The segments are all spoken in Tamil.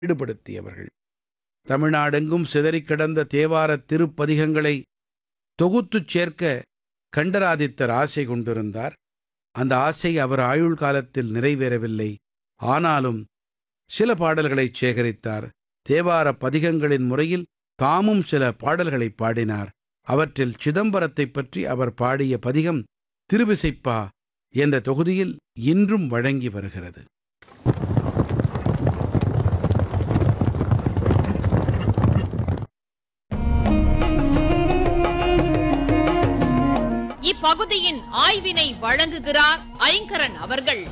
ஈடுபடுத்தியவர்கள் தமிழ்நாடெங்கும் சிதறிக் கிடந்த தேவாரத் திருப்பதிகங்களை தொகுத்துச் சேர்க்க கண்டராதித்தர் ஆசை கொண்டிருந்தார் அந்த ஆசை அவர் ஆயுள் காலத்தில் நிறைவேறவில்லை ஆனாலும் சில பாடல்களைச் சேகரித்தார் தேவார பதிகங்களின் முறையில் தாமும் சில பாடல்களைப் பாடினார் அவற்றில் சிதம்பரத்தைப் பற்றி அவர் பாடிய பதிகம் திருவிசைப்பா என்ற தொகுதியில் இன்றும் வழங்கி வருகிறது இப்பகுதியின் ஆய்வினை வழங்குகிறார் ஐங்கரன் அவர்கள்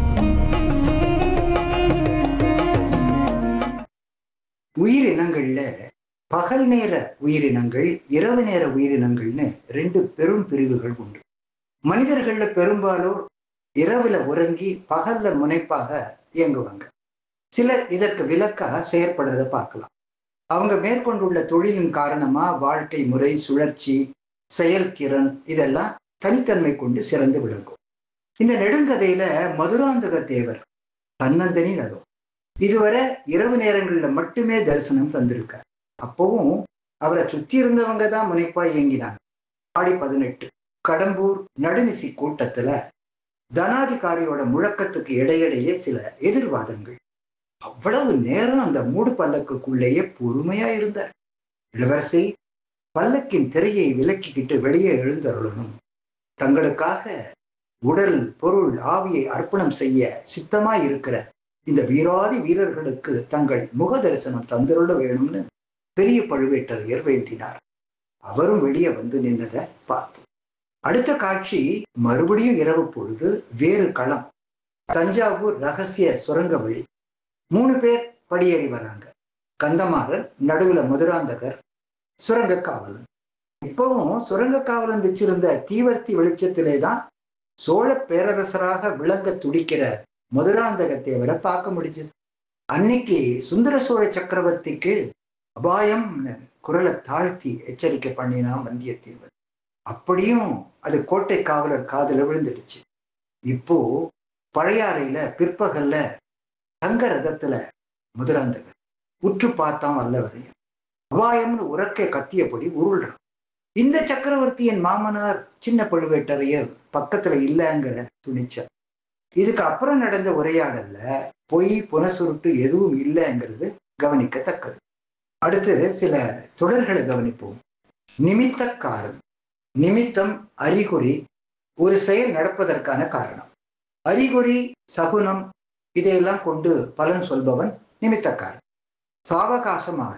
உயிரினங்கள்ல பகல் நேர உயிரினங்கள் இரவு நேர உயிரினங்கள்னு ரெண்டு பெரும் பிரிவுகள் உண்டு மனிதர்கள்ல பெரும்பாலோர் இரவுல உறங்கி பகல்ல முனைப்பாக இயங்குவாங்க சிலர் இதற்கு விலக்கா செயற்படுறத பார்க்கலாம் அவங்க மேற்கொண்டுள்ள தொழிலின் காரணமா வாழ்க்கை முறை சுழற்சி செயல்திறன் இதெல்லாம் தனித்தன்மை கொண்டு சிறந்து விளங்கும் இந்த நெடுங்கதையில மதுராந்தக தேவர் தன்னந்தனி நடும் இதுவரை இரவு நேரங்கள்ல மட்டுமே தரிசனம் தந்திருக்கார் அப்பவும் அவரை சுத்தி இருந்தவங்க தான் முனைப்பா இயங்கினாங்க ஆடி பதினெட்டு கடம்பூர் நடுநிசி கூட்டத்துல தனாதிகாரியோட முழக்கத்துக்கு இடையிடையே சில எதிர்வாதங்கள் அவ்வளவு நேரம் அந்த மூடு பல்லக்குக்குள்ளேயே பொறுமையா இருந்தார் இளவரசி பல்லக்கின் திரையை விலக்கிக்கிட்டு வெளியே எழுந்தருளணும் தங்களுக்காக உடல் பொருள் ஆவியை அர்ப்பணம் செய்ய சித்தமாய் இருக்கிற இந்த வீராதி வீரர்களுக்கு தங்கள் முக தரிசனம் தந்தருள வேணும்னு பெரிய பழுவேட்டரையர் வேண்டினார் அவரும் வெளியே வந்து நின்னதை பார்த்தோம் அடுத்த காட்சி மறுபடியும் இரவு பொழுது வேறு களம் தஞ்சாவூர் ரகசிய சுரங்க வழி மூணு பேர் படியேறி வராங்க கந்தமாறன் நடுவுல மதுராந்தகர் சுரங்க காவலன் இப்பவும் சுரங்க காவலன் வச்சிருந்த தீவர்த்தி வெளிச்சத்திலே தான் சோழ பேரரசராக விளங்க துடிக்கிற மதுராந்தக தேவரை பார்க்க முடிஞ்சது அன்னைக்கு சுந்தர சோழ சக்கரவர்த்திக்கு அபாயம் குரலை தாழ்த்தி எச்சரிக்கை பண்ணினான் வந்தியத்தேவர் அப்படியும் அது கோட்டை காவலர் காதுல விழுந்துடுச்சு இப்போ பழையாறையில பிற்பகல்ல தங்க ரதத்துல மதுராந்தகர் உற்று பார்த்தான் வல்லவரையும் அபாயம்னு உறக்க கத்தியபடி உருள்றான் இந்த சக்கரவர்த்தியின் மாமனார் சின்ன பழுவேட்டரையர் பக்கத்துல இல்லைங்கிற துணிச்சார் இதுக்கு அப்புறம் நடந்த உரையாடல்ல பொய் புனசுருட்டு எதுவும் இல்லைங்கிறது கவனிக்கத்தக்கது அடுத்து சில தொடர்களை கவனிப்போம் நிமித்தக்காரன் நிமித்தம் அறிகுறி ஒரு செயல் நடப்பதற்கான காரணம் அறிகுறி சகுனம் இதையெல்லாம் கொண்டு பலன் சொல்பவன் நிமித்தக்காரன் சாவகாசமாக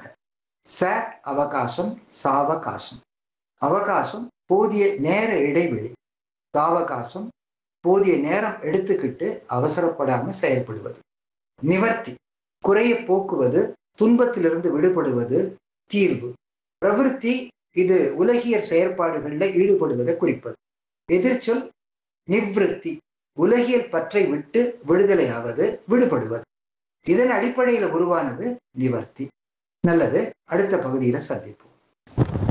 ச அவகாசம் சாவகாசம் அவகாசம் போதிய நேர இடைவெளி சாவகாசம் போதிய நேரம் எடுத்துக்கிட்டு அவசரப்படாம செயல்படுவது நிவர்த்தி குறைய போக்குவது துன்பத்திலிருந்து விடுபடுவது தீர்வு பிரவிற்த்தி இது உலகியற் செயற்பாடுகளில் ஈடுபடுவதை குறிப்பது எதிர்ச்சொல் நிவ்ருத்தி உலகியல் பற்றை விட்டு விடுதலையாவது விடுபடுவது இதன் அடிப்படையில் உருவானது நிவர்த்தி நல்லது அடுத்த பகுதியில சந்திப்போம்